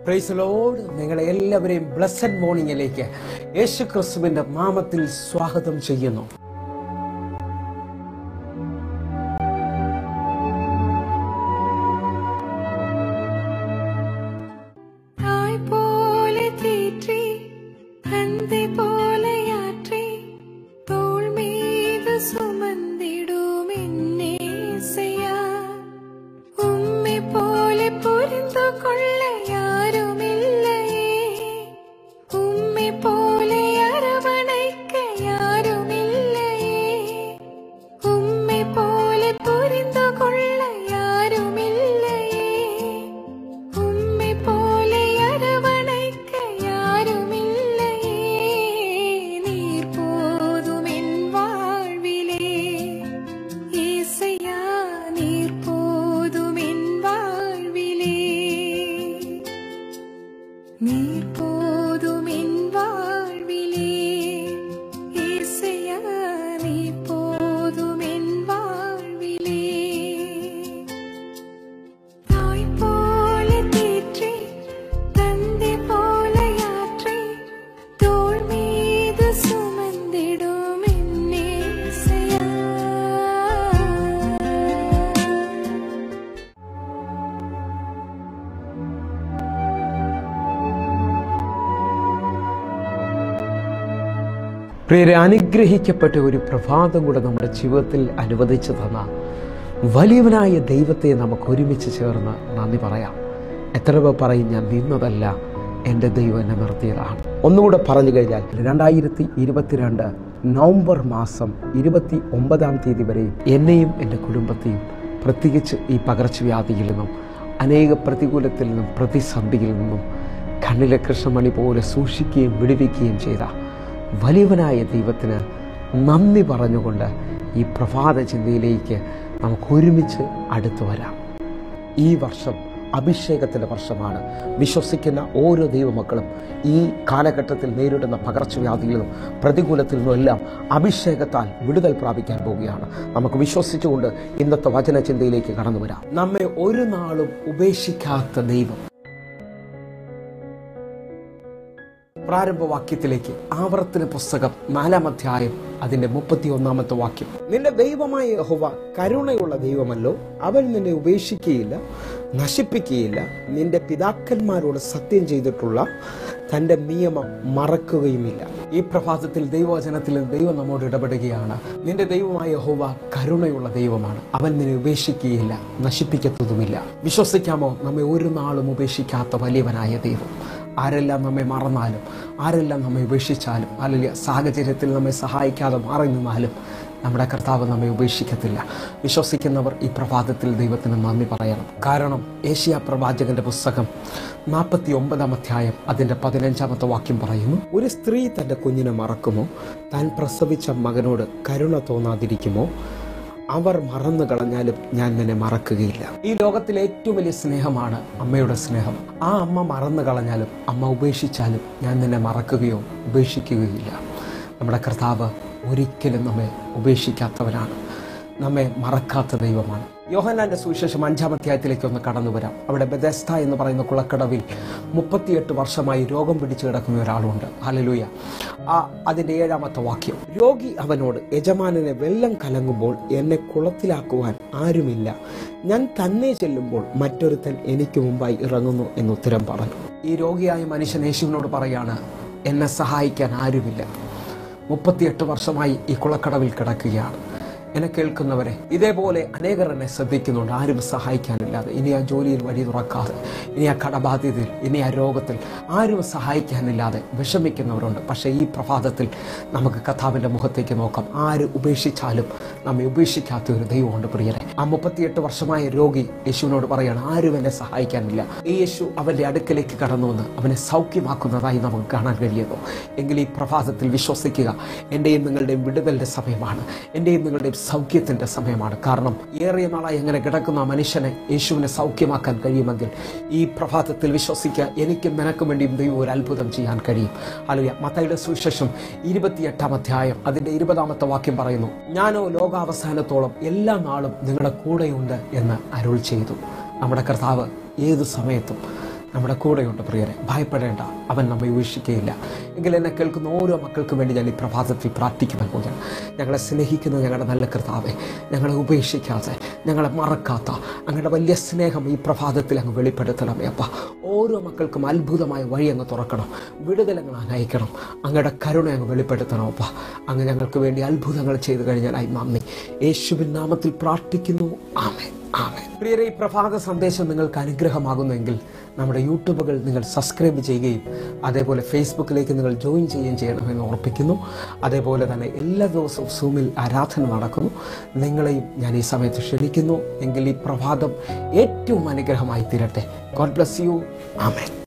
price load നിങ്ങളെ എല്ലാവരെയും blessed മോർണിംഗിലേക്ക് യേശു ക്രിസ്തുവിന്റെ നാമത്തിൽ സ്വാഗതം ചെയ്യുന്നു തായ് പോലെ തീറ്റി അന്തി പോലെയാറ്റി തോൾ മീത് സുമന്തിടുമെന്നേസയാ ഉമ്മി പോലെ പൊരിന്തു കൊള്ളയാരുമില്ലയേ ഉമ്മി പോലെ അരവണയ്ക്കയാരുമില്ലയേ ഉമ്മി പോലെ പൊരിന്തു കൊള്ളയാരുമില്ലയേ ഉമ്മി പോലെ അരവണയ്ക്കയാരുമില്ലയേ നീർ പോതുമെൻ വാഴ്വിലേ യേസയ്യാ നീർ പോതുമെൻ വാഴ്വിലേ നീർ പോതുമെൻ വാഴ്വിലേ യേസയ്യാ നീർ പോതുമെൻ വാഴ്വിലേ തായ് പോലെ തീറ്റി തന്തി പോലെയാറ്റി തോൾ മീത് സുമന്തിടുമെന്നേസയാ പ്രിയരെ അനുഗ്രഹിക്കപ്പെട്ട ഒരു പ്രഭാതം കൂടെ നമ്മുടെ ജീവിതത്തിൽ അനുവദിച്ചു തന്ന വലിയവനായ ദൈവത്തെ നമുക്ക് ഒരുമിച്ച് ചേർന്ന് നന്ദി പറയാം എത്ര പേർ പറയും ഞാൻ നിന്നതല്ല എൻ്റെ ദൈവം എന്നെ നിർത്തിയതാണ് ഒന്നുകൂടെ പറഞ്ഞു കഴിഞ്ഞാൽ രണ്ടായിരത്തി ഇരുപത്തിരണ്ട് നവംബർ മാസം ഇരുപത്തി ഒമ്പതാം തീയതി വരെയും എന്നെയും എൻ്റെ കുടുംബത്തെയും പ്രത്യേകിച്ച് ഈ പകർച്ചവ്യാധിയിൽ നിന്നും അനേക പ്രതികൂലത്തിൽ നിന്നും പ്രതിസന്ധിയിൽ നിന്നും കണ്ണിലെ കൃഷ്ണമണി പോലെ സൂക്ഷിക്കുകയും വിടുവിക്കുകയും ചെയ്ത വലിയവനായ ദൈവത്തിന് നന്ദി പറഞ്ഞുകൊണ്ട് ഈ പ്രഭാത ചിന്തയിലേക്ക് നമുക്ക് ഒരുമിച്ച് അടുത്തു വരാം ഈ വർഷം അഭിഷേകത്തിൻ്റെ വർഷമാണ് വിശ്വസിക്കുന്ന ഓരോ ദൈവമക്കളും ഈ കാലഘട്ടത്തിൽ നേരിടുന്ന പകർച്ചവ്യാധിയിൽ നിന്നും പ്രതികൂലത്തിൽ നിന്നും എല്ലാം അഭിഷേകത്താൽ വിടുതൽ പ്രാപിക്കാൻ പോവുകയാണ് നമുക്ക് വിശ്വസിച്ചുകൊണ്ട് ഇന്നത്തെ വചന ചിന്തയിലേക്ക് കടന്നു വരാം നമ്മെ ഒരു നാളും ഉപേക്ഷിക്കാത്ത ദൈവം പ്രാരംഭവാക്യത്തിലേക്ക് ആവർത്തന പുസ്തകം നാലാം അധ്യായം അതിന്റെ മുപ്പത്തി ഒന്നാമത്തെ വാക്യം നിന്റെ ദൈവമായ യഹോവ കരുണയുള്ള ദൈവമല്ലോ അവൻ നിന്നെ ഉപേക്ഷിക്കുകയില്ല നശിപ്പിക്കുകയില്ല നിന്റെ പിതാക്കന്മാരോട് സത്യം ചെയ്തിട്ടുള്ള തന്റെ നിയമം മറക്കുകയുമില്ല ഈ പ്രഭാതത്തിൽ ദൈവവചനത്തിൽ ദൈവം നമ്മോട് ഇടപെടുകയാണ് നിന്റെ ദൈവമായ യഹോവ കരുണയുള്ള ദൈവമാണ് അവൻ നിന്നെ ഉപേക്ഷിക്കുകയില്ല നശിപ്പിക്കത്തതുമില്ല വിശ്വസിക്കാമോ നമ്മെ ഒരു നാളും ഉപേക്ഷിക്കാത്ത വലിയവനായ ദൈവം ആരെല്ലാം നമ്മെ മറന്നാലും ആരെല്ലാം നമ്മെ ഉപേക്ഷിച്ചാലും അല്ലെങ്കിൽ സാഹചര്യത്തിൽ നമ്മെ സഹായിക്കാതെ മാറി നിന്നാലും നമ്മുടെ കർത്താവ് നമ്മെ ഉപേക്ഷിക്കത്തില്ല വിശ്വസിക്കുന്നവർ ഈ പ്രഭാതത്തിൽ ദൈവത്തിന് നന്ദി പറയണം കാരണം ഏഷ്യ പ്രവാചകന്റെ പുസ്തകം നാൽപ്പത്തി ഒമ്പതാം അധ്യായം അതിൻ്റെ പതിനഞ്ചാമത്തെ വാക്യം പറയുന്നു ഒരു സ്ത്രീ തൻ്റെ കുഞ്ഞിനെ മറക്കുമോ താൻ പ്രസവിച്ച മകനോട് കരുണ തോന്നാതിരിക്കുമോ അവർ മറന്നു കളഞ്ഞാലും ഞാൻ നിന്നെ മറക്കുകയില്ല ഈ ലോകത്തിലെ ഏറ്റവും വലിയ സ്നേഹമാണ് അമ്മയുടെ സ്നേഹം ആ അമ്മ മറന്നു കളഞ്ഞാലും അമ്മ ഉപേക്ഷിച്ചാലും ഞാൻ നിന്നെ മറക്കുകയോ ഉപേക്ഷിക്കുകയില്ല നമ്മുടെ കർത്താവ് ഒരിക്കലും നമ്മെ ഉപേക്ഷിക്കാത്തവനാണ് നമ്മെ മറക്കാത്ത ദൈവമാണ് യോഹനാന്റെ സുവിശേഷം അഞ്ചാം അധ്യായത്തിലേക്ക് ഒന്ന് കടന്നു വരാം അവിടെ ബെദസ്ത എന്ന് പറയുന്ന കുളക്കടവിൽ മുപ്പത്തിയെട്ട് വർഷമായി രോഗം പിടിച്ചു കിടക്കുന്ന ഒരാളുണ്ട് ഹലലൂയ ആ അതിൻ്റെ ഏഴാമത്തെ വാക്യം രോഗി അവനോട് യജമാനനെ വെള്ളം കലങ്ങുമ്പോൾ എന്നെ കുളത്തിലാക്കുവാൻ ആരുമില്ല ഞാൻ തന്നെ ചെല്ലുമ്പോൾ മറ്റൊരുത്തൻ എനിക്ക് മുമ്പായി ഇറങ്ങുന്നു എന്ന് ഉത്തരം പറഞ്ഞു ഈ രോഗിയായ മനുഷ്യൻ യേശുവിനോട് പറയാണ് എന്നെ സഹായിക്കാൻ ആരുമില്ല മുപ്പത്തിയെട്ട് വർഷമായി ഈ കുളക്കടവിൽ കിടക്കുകയാണ് എന്നെ കേൾക്കുന്നവരെ ഇതേപോലെ അനേകർ എന്നെ ശ്രദ്ധിക്കുന്നുണ്ട് ആരും സഹായിക്കാനില്ലാതെ ഇനി ആ ജോലിയിൽ വഴി തുറക്കാതെ ഇനി ആ കടബാധ്യതയിൽ ഇനി ആ രോഗത്തിൽ ആരും സഹായിക്കാനില്ലാതെ വിഷമിക്കുന്നവരുണ്ട് പക്ഷേ ഈ പ്രഭാതത്തിൽ നമുക്ക് കഥാവിൻ്റെ മുഖത്തേക്ക് നോക്കാം ആര് ഉപേക്ഷിച്ചാലും നമ്മെ ഉപേക്ഷിക്കാത്ത ഒരു ദൈവമുണ്ട് പ്രിയരെ ആ മുപ്പത്തിയെട്ട് വർഷമായ രോഗി യേശുവിനോട് പറയാണ് ആരും എന്നെ സഹായിക്കാനില്ല ഈ യേശു അവൻ്റെ അടുക്കലേക്ക് കടന്നു വന്ന് അവനെ സൗഖ്യമാക്കുന്നതായി നമുക്ക് കാണാൻ കഴിയുന്നു എങ്കിൽ ഈ പ്രഭാതത്തിൽ വിശ്വസിക്കുക എൻ്റെയും നിങ്ങളുടെയും വിടുതലിൻ്റെ സമയമാണ് എൻ്റെയും നിങ്ങളുടെയും സൗഖ്യത്തിൻ്റെ സമയമാണ് കാരണം ഏറിയ നാളായി എങ്ങനെ കിടക്കുന്ന ആ മനുഷ്യനെ യേശുവിനെ സൗഖ്യമാക്കാൻ കഴിയുമെങ്കിൽ ഈ പ്രഭാതത്തിൽ വിശ്വസിക്കുക എനിക്കും നിനക്കും വേണ്ടിയും ദൈവം ഒരു അത്ഭുതം ചെയ്യാൻ കഴിയും അലുയ മത്തയുടെ സുവിശേഷം ഇരുപത്തിയെട്ടാം അധ്യായം അതിൻ്റെ ഇരുപതാമത്തെ വാക്യം പറയുന്നു ഞാനോ ലോകാവസാനത്തോളം എല്ലാ നാളും നിങ്ങളുടെ കൂടെയുണ്ട് എന്ന് അരുൾ ചെയ്തു നമ്മുടെ കർത്താവ് ഏത് സമയത്തും നമ്മുടെ കൂടെയുണ്ട് പ്രിയരെ ഭയപ്പെടേണ്ട അവൻ നമ്മെ ഉപേക്ഷിക്കുകയില്ല എങ്കിൽ എന്നെ കേൾക്കുന്ന ഓരോ മക്കൾക്കും വേണ്ടി ഞാൻ ഈ പ്രഭാതത്തിൽ പ്രാർത്ഥിക്കുവാൻ പോകുകയാണ് ഞങ്ങളെ സ്നേഹിക്കുന്ന ഞങ്ങളുടെ നല്ല കർത്താവെ ഞങ്ങളെ ഉപേക്ഷിക്കാതെ ഞങ്ങളെ മറക്കാത്ത അങ്ങയുടെ വലിയ സ്നേഹം ഈ പ്രഭാതത്തിൽ അങ്ങ് വെളിപ്പെടുത്തണമേ അപ്പ ഓരോ മക്കൾക്കും അത്ഭുതമായ വഴി അങ്ങ് തുറക്കണം വിടുതലങ്ങൾ അനയിക്കണം അങ്ങയുടെ കരുണ അങ്ങ് വെളിപ്പെടുത്തണം അപ്പ അങ്ങ് ഞങ്ങൾക്ക് വേണ്ടി അത്ഭുതങ്ങൾ ചെയ്തു കഴിഞ്ഞാലായി നന്ദി യേശുവിൻ നാമത്തിൽ പ്രാർത്ഥിക്കുന്നു ആമേ ആമേ പ്രിയരെ ഈ പ്രഭാത സന്ദേശം നിങ്ങൾക്ക് അനുഗ്രഹമാകുന്നെങ്കിൽ നമ്മുടെ യൂട്യൂബുകൾ നിങ്ങൾ സബ്സ്ക്രൈബ് ചെയ്യുകയും അതേപോലെ ഫേസ്ബുക്കിലേക്ക് നിങ്ങൾ ജോയിൻ ചെയ്യുകയും ചെയ്യണമെന്ന് ഓർപ്പിക്കുന്നു അതേപോലെ തന്നെ എല്ലാ ദിവസവും സൂമിൽ ആരാധന നടക്കുന്നു നിങ്ങളെയും ഞാൻ ഈ സമയത്ത് ക്ഷണിക്കുന്നു എങ്കിൽ ഈ പ്രഭാതം ഏറ്റവും അനുഗ്രഹമായി തീരട്ടെ ഗോഡ് ബ്ലസ് യു ആമേൻ